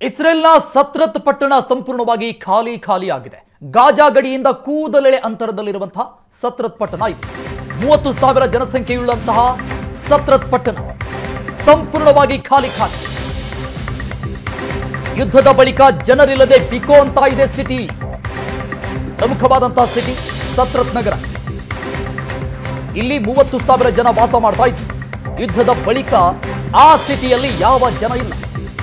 ಇಸ್ರೇಲ್ನ ಸತ್ರತ್ ಪಟ್ಟಣ ಸಂಪೂರ್ಣವಾಗಿ ಖಾಲಿ ಖಾಲಿಯಾಗಿದೆ ಗಾಜಾ ಗಡಿಯಿಂದ ಕೂದಲೆಳೆ ಅಂತರದಲ್ಲಿರುವಂತಹ ಸತ್ರತ್ ಪಟ್ಟಣ ಇದು ಮೂವತ್ತು ಸಾವಿರ ಜನಸಂಖ್ಯೆಯುಳ್ಳಂತಹ ಸತ್ರತ್ ಪಟ್ಟಣ ಸಂಪೂರ್ಣವಾಗಿ ಖಾಲಿ ಖಾಲಿ ಯುದ್ಧದ ಬಳಿಕ ಜನರಿಲ್ಲದೆ ಬಿಕೋ ಅಂತ ಇದೆ ಸಿಟಿ ಪ್ರಮುಖವಾದಂತಹ ಸಿಟಿ ಸತ್ರತ್ ನಗರ ಇಲ್ಲಿ ಮೂವತ್ತು ಸಾವಿರ ಜನ ವಾಸ ಮಾಡ್ತಾ ಇದ್ರು ಯುದ್ಧದ ಬಳಿಕ ಆ ಸಿಟಿಯಲ್ಲಿ ಯಾವ ಜನ ಇಲ್ಲ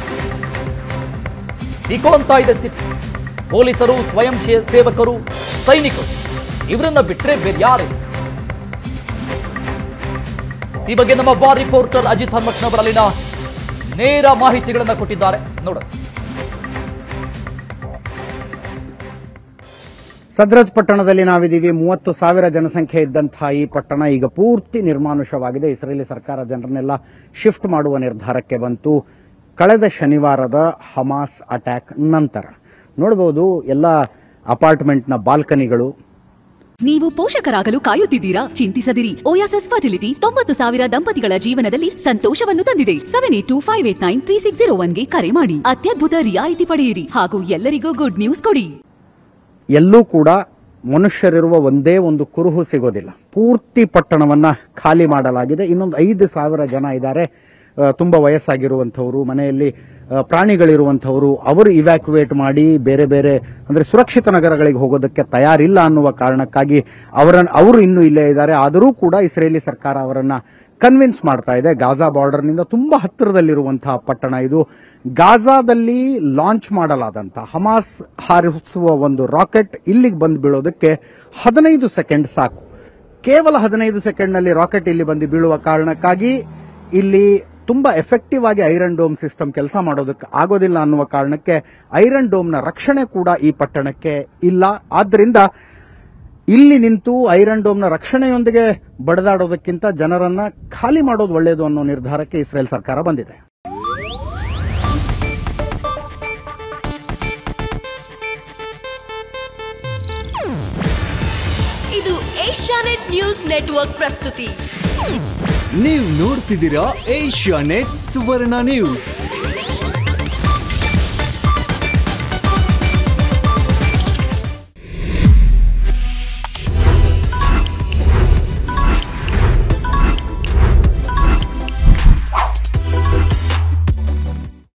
ಬಿಕೋ ಅಂತ ಇದೆ ಸಿಟಿ ಪೊಲೀಸರು ಸ್ವಯಂ ಸೇ- ಸೇವಕರು ಸೈನಿಕರು ಇವರನ್ನ ಬಿಟ್ರೆ ಬೇರೆ ಯಾರಿಲ್ಲ ಈ ಬಗ್ಗೆ ನಮ್ಮ ಬಾರ್ ರಿಪೋರ್ಟರ್ ಅಜಿತ್ ಹನ್ಮಕ್ನವರಲ್ಲಿನ ನೇರ ಮಾಹಿತಿಗಳನ್ನ ಕೊಟ್ಟಿದ್ದಾರೆ ನೋಡೋಣ ಸದ್ರಜ್ ಪಟ್ಟಣದಲ್ಲಿ ನಾವಿದ್ದೀವಿ ಮೂವತ್ತು ಸಾವಿರ ಜನಸಂಖ್ಯೆ ಇದ್ದಂತಹ ಈ ಪಟ್ಟಣ ಈಗ ಪೂರ್ತಿ ನಿರ್ಮಾನುಷವಾಗಿದೆ ಇಸ್ರೇಲಿ ಸರ್ಕಾರ ಜನರನ್ನೆಲ್ಲ ಶಿಫ್ಟ್ ಮಾಡುವ ನಿರ್ಧಾರಕ್ಕೆ ಬಂತು ಕಳೆದ ಶನಿವಾರದ ಹಮಾಸ್ ಅಟ್ಯಾಕ್ ನಂತರ ನೋಡಬಹುದು ಎಲ್ಲ ಅಪಾರ್ಟ್ಮೆಂಟ್ನ ಬಾಲ್ಕನಿಗಳು ನೀವು ಪೋಷಕರಾಗಲು ಕಾಯುತ್ತಿದ್ದೀರಾ ಚಿಂತಿಸದಿರಿ ಓಯಾಸಸ್ ಫರ್ಟಿಲಿಟಿ ತೊಂಬತ್ತು ಸಾವಿರ ದಂಪತಿಗಳ ಜೀವನದಲ್ಲಿ ಸಂತೋಷವನ್ನು ತಂದಿದೆ seven eight two five eight nine three six zero ಒನ್ಗೆ ಕರೆ ಮಾಡಿ ಅತ್ಯದ್ಭುತ ರಿಯಾಯಿತಿ ಪಡೆಯಿರಿ ಹಾಗೂ ಎಲ್ಲರಿಗೂ ಗುಡ್ ನ್ಯೂಸ್ ಕೊಡಿ ಎಲ್ಲೂ ಕೂಡ ಮನುಷ್ಯರಿರುವ ಒಂದೇ ಒಂದು ಕುರುಹು ಸಿಗೋದಿಲ್ಲ ಪೂರ್ತಿ ಪಟ್ಟಣವನ್ನ ಖಾಲಿ ಮಾಡಲಾಗಿದೆ ಇನ್ನೊಂದು ಐದು ಸಾವಿರ ಜನ ಇದ್ದಾರೆ ಆ, ತುಂಬಾ ವಯಸ್ಸಾಗಿರುವಂಥವರು ಮನೆಯಲ್ಲಿ ಆ, ಪ್ರಾಣಿಗಳಿರುವಂಥವರು ಅವರು ಇವ್ಯಾಕ್ಯುವೇಟ್ ಮಾಡಿ ಬೇರೆ ಬೇರೆ ಅಂದ್ರೆ ಸುರಕ್ಷಿತ ನಗರಗಳಿಗೆ ಹೋಗೋದಕ್ಕೆ ತಯಾರಿಲ್ಲ ಅನ್ನುವ ಕಾರಣಕ್ಕಾಗಿ ಅವರನ್ನ ಅವರು ಇನ್ನೂ ಇಲ್ಲೇ ಇದ್ದಾರೆ ಆದರೂ ಕೂಡ ಇಸ್ರೇಲಿ ಸರ್ಕಾರ ಅವರನ್ನ ಕನ್ವಿನ್ಸ್ ಮಾಡ್ತಾ ಇದೆ ಗಾಜಾ ಬಾರ್ಡರ್ನಿಂದ ತುಂಬಾ ಹತ್ತಿರದಲ್ಲಿರುವಂತಹ ಪಟ್ಟಣ ಇದು ಗಾಜಾದಲ್ಲಿ ಲಾಂಚ್ ಮಾಡಲಾದಂತಹ ಹಮಾಸ್ ಹಾರಿಸುವ ಒಂದು ರಾಕೆಟ್ ಇಲ್ಲಿಗೆ ಬಂದು ಬೀಳೋದಕ್ಕೆ ಹದಿನೈದು ಸೆಕೆಂಡ್ ಸಾಕು ಕೇವಲ ಹದಿನೈದು ಸೆಕೆಂಡ್ನಲ್ಲಿ ರಾಕೆಟ್ ಇಲ್ಲಿ ಬಂದು ಬೀಳುವ ಕಾರಣಕ್ಕಾಗಿ ಇಲ್ಲಿ ತುಂಬಾ ಎಫೆಕ್ಟಿವ್ ಆಗಿ ಐರನ್ ಡೋಮ್ ಸಿಸ್ಟಮ್ ಕೆಲಸ ಮಾಡೋದಕ್ಕೆ ಆಗೋದಿಲ್ಲ ಅನ್ನುವ ಕಾರಣಕ್ಕೆ ಐರನ್ ಡೋಮ್ನ ರಕ್ಷಣೆ ಕೂಡ ಈ ಪಟ್ಟಣಕ್ಕೆ ಇಲ್ಲ ಆದ್ರಿಂದ ಇಲ್ಲಿ ನಿಂತು ಐರನ್ ಡೋಮ್ನ ರಕ್ಷಣೆಯೊಂದಿಗೆ ಬಡದಾಡೋದಕ್ಕಿಂತ ಜನರನ್ನ ಖಾಲಿ ಮಾಡೋದು ಒಳ್ಳೆಯದು ಅನ್ನೋ ನಿರ್ಧಾರಕ್ಕೆ ಇಸ್ರೇಲ್ ಸರ್ಕಾರ ಬಂದಿದೆ ಇದು ಏಷ್ಯಾನೆಟ್ ನ್ಯೂಸ್ ನೆಟ್ವರ್ಕ್ ಪ್ರಸ್ತುತಿ ನೀವು ನೋಡ್ತಿದ್ದೀರಾ ಏಷ್ಯಾ ನೆಟ್ ಸುವರ್ಣ ನ್ಯೂಸ್